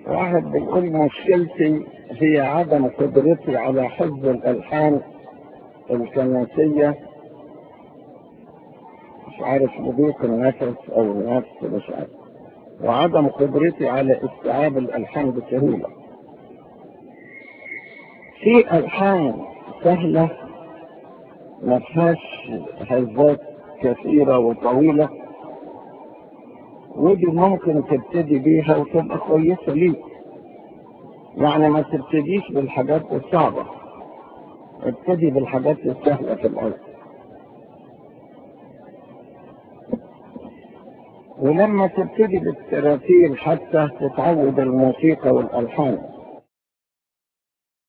واحد بيقول مشكلتي هي عدم قدرتي على حفظ الألحان الكنسية مش عارف بضيق النفس أو النفس مش عارف وعدم قدرتي على استيعاب الألحان بسهولة في ألحان سهلة ما فيهاش هزات كثيرة وطويلة ودي ممكن تبتدي بيها وتبقى كويسة ليك يعني ما تبتديش بالحاجات الصعبة ابتدي بالحاجات السهلة في الأول ولما تبتدي بالتراتيل حتى تتعود الموسيقى والألحان